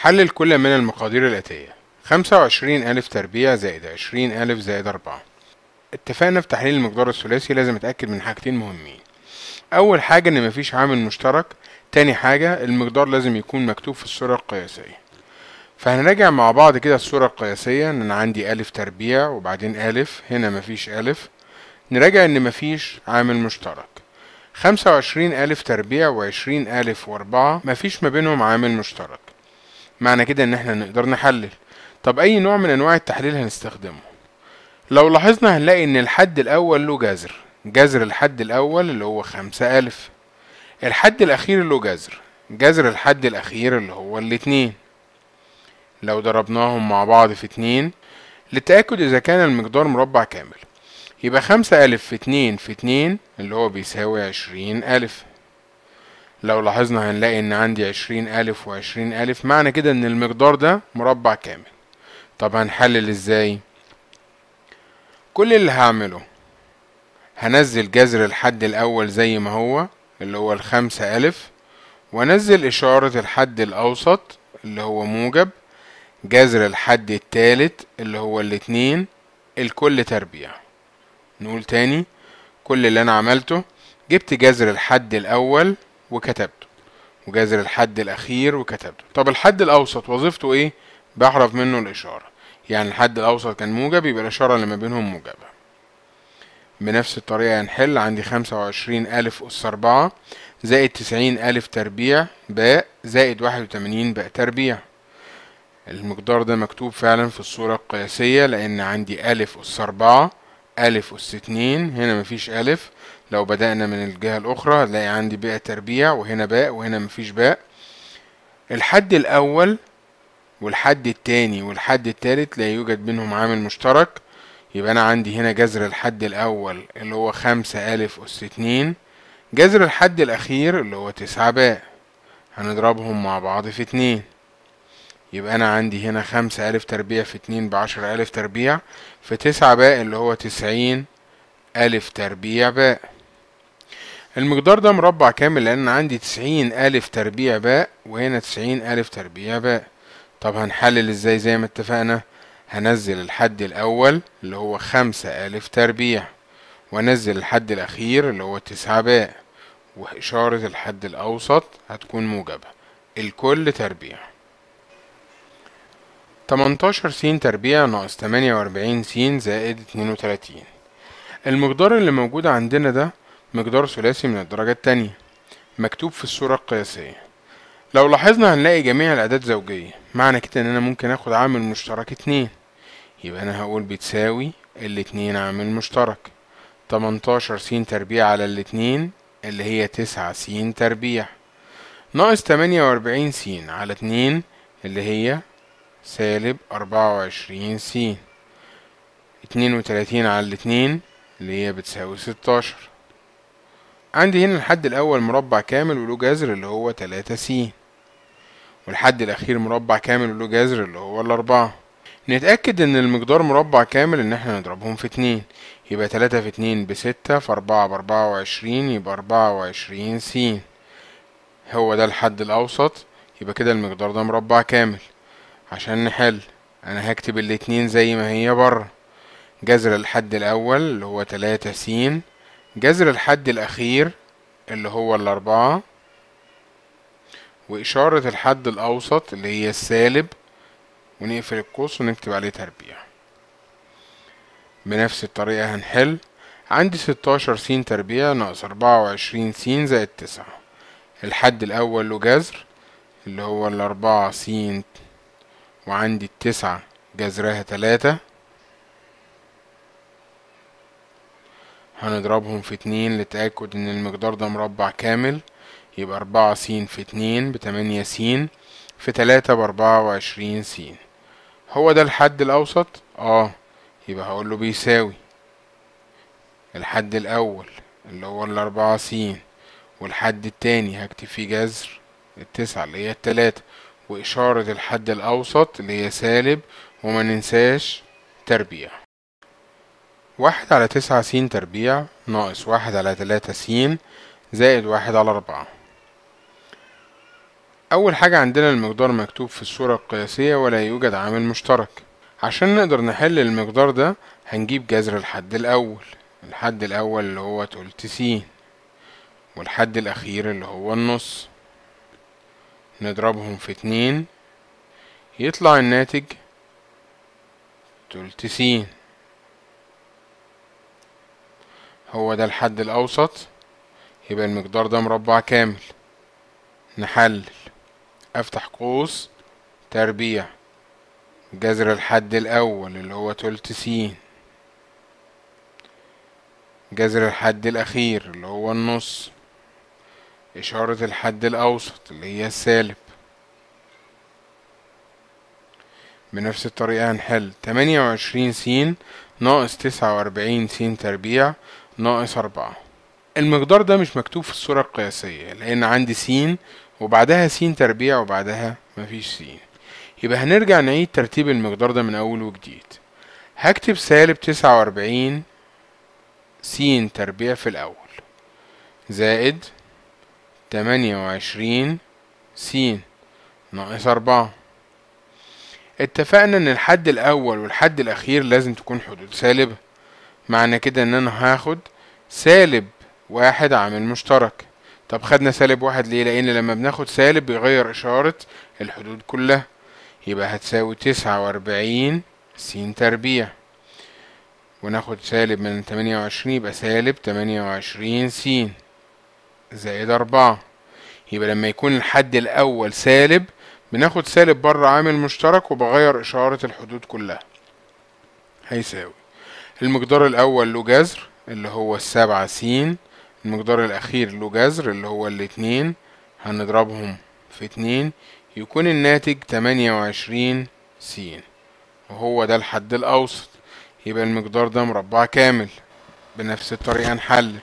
حلل كل من المقادير الآتية خمسة وعشرين ألف تربيع زائد عشرين ألف زائد أربعة اتفقنا في تحليل المقدار الثلاثي لازم اتأكد من حاجتين مهمين أول حاجة إن مفيش عامل مشترك تاني حاجة المقدار لازم يكون مكتوب في الصورة القياسية فهنراجع مع بعض كده الصورة القياسية إن أنا عندي ألف تربيع وبعدين ألف هنا مفيش ألف نراجع إن مفيش عامل مشترك خمسة وعشرين ألف تربيع وعشرين ألف وأربعة مفيش ما بينهم عامل مشترك معنى كده إن احنا نقدر نحلل طب أي نوع من أنواع التحليل هنستخدمه لو لاحظنا هنلاقي إن الحد الأول له جذر جذر الحد الأول اللي هو خمسة ألف الحد الأخير له جذر جذر الحد الأخير اللي هو الاتنين لو ضربناهم مع بعض في اتنين للتأكد إذا كان المقدار مربع كامل يبقى خمسة ألف في اتنين في اتنين اللي هو بيساوي عشرين ألف لو لاحظنا هنلاقي إن عندي عشرين ألف وعشرين ألف معنى كده إن المقدار ده مربع كامل طب هنحلل إزاي كل اللي هعمله هنزل جذر الحد الأول زي ما هو اللي هو الخمسة ألف وانزل إشارة الحد الأوسط اللي هو موجب جذر الحد التالت اللي هو الاتنين الكل تربيع نقول تاني كل اللي أنا عملته جبت جذر الحد الأول وكتبته وجذر الحد الأخير وكتبته طب الحد الأوسط وظيفته إيه؟ بحرف منه الإشارة يعني الحد الأوسط كان موجب يبقى الإشارة اللي ما بينهم موجبة بنفس الطريقة هنحل عندي خمسة وعشرين ألف أس أربعة زائد تسعين ألف تربيع باء زائد واحد وتمانين باء تربيع المقدار ده مكتوب فعلا في الصورة القياسية لأن عندي ألف أس أربعة ألف أس اتنين هنا مفيش ألف لو بدأنا من الجهة الأخرى هتلاقي عندي باء تربيع وهنا باء وهنا مفيش باء الحد الأول والحد التاني والحد التالت لا يوجد بينهم عامل مشترك يبقى أنا عندي هنا جذر الحد الأول اللي هو خمسة ألف أس اتنين جذر الحد الأخير اللي هو تسعة باء هنضربهم مع بعض في اتنين يبقى أنا عندي هنا خمسة ألف تربيع في اتنين بعشرة ألف تربيع في تسعة باء اللي هو تسعين ألف تربيع باء المقدار ده مربع كامل لأن عندي تسعين ألف تربيع باء وهنا تسعين ألف تربيع باء طب هنحلل ازاي زي ما اتفقنا هنزل الحد الأول اللي هو خمسة ألف تربيع وانزل الحد الأخير اللي هو تسعة باء وإشارة الحد الأوسط هتكون موجبة الكل تربيع تمنتاشر س تربيع ناقص تمانية وأربعين س زائد اتنين وتلاتين المقدار اللي موجود عندنا ده مقدار ثلاثي من الدرجة التانية مكتوب في الصورة القياسية لو لاحظنا هنلاقي جميع الأعداد زوجية معنى كده إن أنا ممكن آخد عامل مشترك اتنين يبقى أنا هقول بتساوي الاتنين عامل مشترك تمنتاشر س تربيع على الاتنين اللي هي تسعة س تربيع ناقص تمانية وأربعين س على اتنين اللي هي سالب أربعة وعشرين س اتنين وتلاتين على الاتنين اللي هي بتساوي ستاشر عندي هنا الحد الأول مربع كامل وله جذر اللي هو تلاتة س والحد الأخير مربع كامل وله جذر اللي هو الأربعة نتأكد إن المقدار مربع كامل إن احنا نضربهم في اتنين يبقى تلاتة في اتنين بستة في أربعة بأربعة وعشرين يبقى أربعة وعشرين س هو ده الحد الأوسط يبقى كده المقدار ده مربع كامل عشان نحل أنا هكتب الاتنين زي ما هي بره جذر الحد الأول اللي هو تلاتة س جذر الحد الأخير اللي هو الأربعة وإشارة الحد الأوسط اللي هي السالب ونقفل القوس ونكتب عليه تربيع بنفس الطريقة هنحل عندي ستاشر س تربيع ناقص أربعة وعشرين س زائد تسعة الحد الأول له جذر اللي هو الأربعة س وعندي التسعة جذرها تلاتة هنضربهم في اتنين لتأكد ان المقدار ده مربع كامل يبقى أربعة س في اتنين بتمانية س في تلاتة بأربعة وعشرين س هو ده الحد الأوسط اه يبقى هقوله بيساوي الحد الأول اللي هو الأربعة س والحد التاني هكتب فيه جذر التسعة اللي هي التلاتة وإشارة الحد الأوسط اللي هي سالب وما ننساش تربيع واحد على تسعة س تربيع ناقص واحد على تلاتة س زائد واحد على أربعة أول حاجة عندنا المقدار مكتوب في الصورة القياسية ولا يوجد عامل مشترك عشان نقدر نحل المقدار ده هنجيب جذر الحد الأول الحد الأول اللي هو تلت س والحد الأخير اللي هو النص نضربهم في اتنين يطلع الناتج تلت س هو ده الحد الأوسط يبقى المقدار ده مربع كامل نحلل افتح قوس تربيع جذر الحد الاول اللي هو تلت س جذر الحد الاخير اللي هو النص اشارة الحد الاوسط اللي هي السالب بنفس الطريقة هنحل تمانية وعشرين س ناقص تسعة وأربعين س تربيع ناقص أربعة المقدار ده مش مكتوب في الصورة القياسية لأن عندي س وبعدها س تربيع وبعدها مفيش س يبقى هنرجع نعيد ترتيب المقدار ده من أول وجديد هكتب سالب تسعة وأربعين س تربيع في الأول زائد تمانية وعشرين س ناقص أربعة اتفقنا ان الحد الاول والحد الاخير لازم تكون حدود سالبة معنى كده ان انا هاخد سالب واحد عامل مشترك طب خدنا سالب واحد ليه لان لما بناخد سالب بيغير اشارة الحدود كلها يبقى هتساوي تسعة واربعين س تربيع وناخد سالب من تمانية وعشرين يبقى سالب تمانية وعشرين س زائد أربعة يبقى لما يكون الحد الأول سالب بناخد سالب بره عامل مشترك وبغير إشارة الحدود كلها هيساوي المقدار الأول له جذر اللي هو السبعة س المقدار الأخير له جذر اللي هو الاتنين هنضربهم في اتنين يكون الناتج تمانية وعشرين س وهو ده الحد الأوسط يبقى المقدار ده مربع كامل بنفس الطريقة نحلل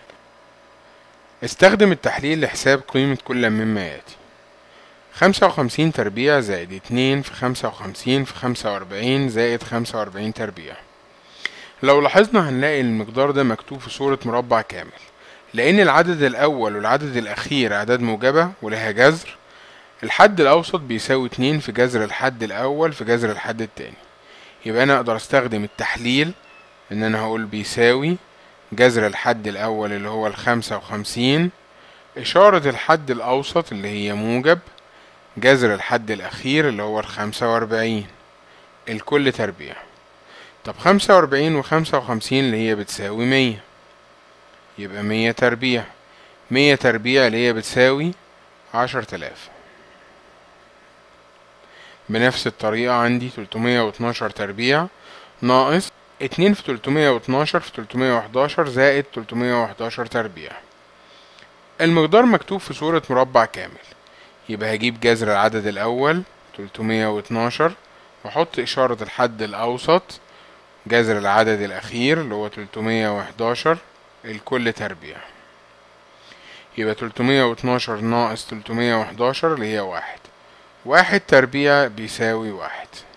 استخدم التحليل لحساب قيمة كل مما يأتي خمسة وخمسين تربيع زائد اتنين في خمسة وخمسين في خمسة وأربعين زائد خمسة وأربعين تربيع لو لاحظنا هنلاقي المقدار ده مكتوب في صورة مربع كامل لأن العدد الأول والعدد الأخير أعداد موجبة ولها جذر الحد الأوسط بيساوي اتنين في جذر الحد الأول في جذر الحد التاني يبقى أنا أقدر أستخدم التحليل إن أنا هقول بيساوي جذر الحد الأول اللي هو الخمسة وخمسين إشارة الحد الأوسط اللي هي موجب جذر الحد الأخير اللي هو الخمسة وأربعين الكل تربيع طب خمسة وأربعين وخمسة وخمسين اللي هي بتساوي مية يبقى مية تربيع مية تربيع اللي هي بتساوي عشر تلاف بنفس الطريقة عندي تلتمية واتناشر تربيع ناقص اتنين في تلتمية واتناشر في تلتمية وحداشر زائد تلتمية وحداشر تربيع المقدار مكتوب في صورة مربع كامل يبقى هجيب جذر العدد الأول تلتمية واتناشر وأحط إشارة الحد الأوسط جذر العدد الأخير اللي هو تلتمية وحداشر الكل تربيع يبقى تلتمية واتناشر ناقص تلتمية وحداشر اللي هي واحد واحد تربيع بيساوي واحد